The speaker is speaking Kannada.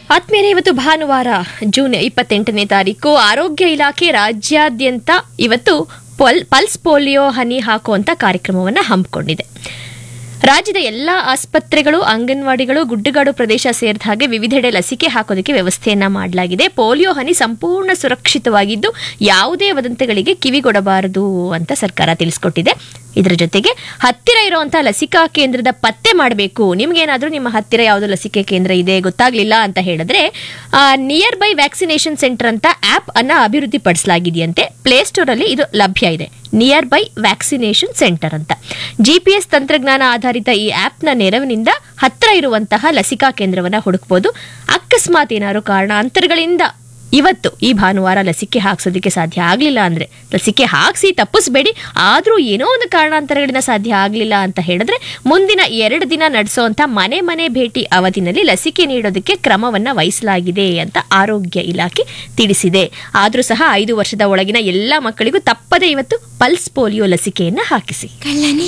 ಆತ್ಮೀಯರೇ ಇವತ್ತು ಭಾನುವಾರ ಜೂನ್ ಇಪ್ಪತ್ತೆಂಟನೇ ತಾರೀಕು ಆರೋಗ್ಯ ಇಲಾಖೆ ರಾಜ್ಯಾದ್ಯಂತ ಇವತ್ತು ಪಲ್ ಪಲ್ಸ್ ಪೋಲಿಯೋ ಹನಿ ಹಾಕುವಂತ ಕಾರ್ಯಕ್ರಮವನ್ನು ಹಮ್ಮಿಕೊಂಡಿದೆ ರಾಜ್ಯದ ಎಲ್ಲಾ ಆಸ್ಪತ್ರೆಗಳು ಅಂಗನವಾಡಿಗಳು ಗುಡ್ಡಗಾಡು ಪ್ರದೇಶ ಸೇರಿದ ಹಾಗೆ ವಿವಿಧೆಡೆ ಲಸಿಕೆ ಹಾಕೋದಕ್ಕೆ ವ್ಯವಸ್ಥೆಯನ್ನ ಮಾಡಲಾಗಿದೆ ಪೋಲಿಯೋ ಹನಿ ಸಂಪೂರ್ಣ ಸುರಕ್ಷಿತವಾಗಿದ್ದು ಯಾವುದೇ ವದಂತಿಗಳಿಗೆ ಕಿವಿಗೊಡಬಾರದು ಅಂತ ಸರ್ಕಾರ ತಿಳಿಸ್ಕೊಟ್ಟಿದೆ ಇದರ ಜೊತೆಗೆ ಹತ್ತಿರ ಇರುವಂತಹ ಲಸಿಕಾ ಕೇಂದ್ರದ ಪತ್ತೆ ಮಾಡಬೇಕು ನಿಮ್ಗೇನಾದ್ರೂ ನಿಮ್ಮ ಹತ್ತಿರ ಯಾವುದು ಲಸಿಕೆ ಕೇಂದ್ರ ಇದೆ ಗೊತ್ತಾಗ್ಲಿಲ್ಲ ಅಂತ ಹೇಳಿದ್ರೆ ನಿಯರ್ ಬೈ ವ್ಯಾಕ್ಸಿನೇಷನ್ ಸೆಂಟರ್ ಅಂತ ಆಪ್ ಅನ್ನ ಅಭಿವೃದ್ಧಿ ಪಡಿಸಲಾಗಿದೆಯಂತೆ ಪ್ಲೇಸ್ಟೋರ್ ಅಲ್ಲಿ ಇದು ಲಭ್ಯ ಇದೆ ನಿಯರ್ ಬೈ ವ್ಯಾಕ್ಸಿನೇಷನ್ ಸೆಂಟರ್ ಅಂತ ಜಿಪಿಎಸ್ ತಂತ್ರಜ್ಞಾನ ಆಧಾರಿತ ಈ ಆಪ್ನ ನೆರವಿನಿಂದ ಹತ್ತಿರ ಇರುವಂತಹ ಲಸಿಕಾ ಕೇಂದ್ರವನ್ನ ಹುಡುಕಬಹುದು ಅಕಸ್ಮಾತ್ ಏನಾದ್ರು ಕಾರಣಾಂತರಗಳಿಂದ ಇವತ್ತು ಈ ಭಾನುವಾರ ಲಸಿಕೆ ಹಾಕ್ಸೋದಕ್ಕೆ ಸಾಧ್ಯ ಆಗಲಿಲ್ಲ ಅಂದ್ರೆ ಲಸಿಕೆ ಹಾಕ್ಸಿ ತಪ್ಪಿಸ್ಬೇಡಿ ಆದರೂ ಏನೋ ಒಂದು ಕಾರಣಾಂತರಗಳಿಂದ ಸಾಧ್ಯ ಆಗಲಿಲ್ಲ ಅಂತ ಹೇಳಿದ್ರೆ ಮುಂದಿನ ಎರಡು ದಿನ ನಡೆಸುವಂತ ಮನೆ ಮನೆ ಭೇಟಿ ಅವಧಿನಲ್ಲಿ ಲಸಿಕೆ ನೀಡೋದಕ್ಕೆ ಕ್ರಮವನ್ನ ವಹಿಸಲಾಗಿದೆ ಅಂತ ಆರೋಗ್ಯ ಇಲಾಖೆ ತಿಳಿಸಿದೆ ಆದರೂ ಸಹ ಐದು ವರ್ಷದ ಒಳಗಿನ ಎಲ್ಲ ಮಕ್ಕಳಿಗೂ ತಪ್ಪದೆ ಇವತ್ತು ಪಲ್ಸ್ ಪೋಲಿಯೋ ಲಸಿಕೆಯನ್ನ ಹಾಕಿಸಿ ಕಳ್ಳನೇ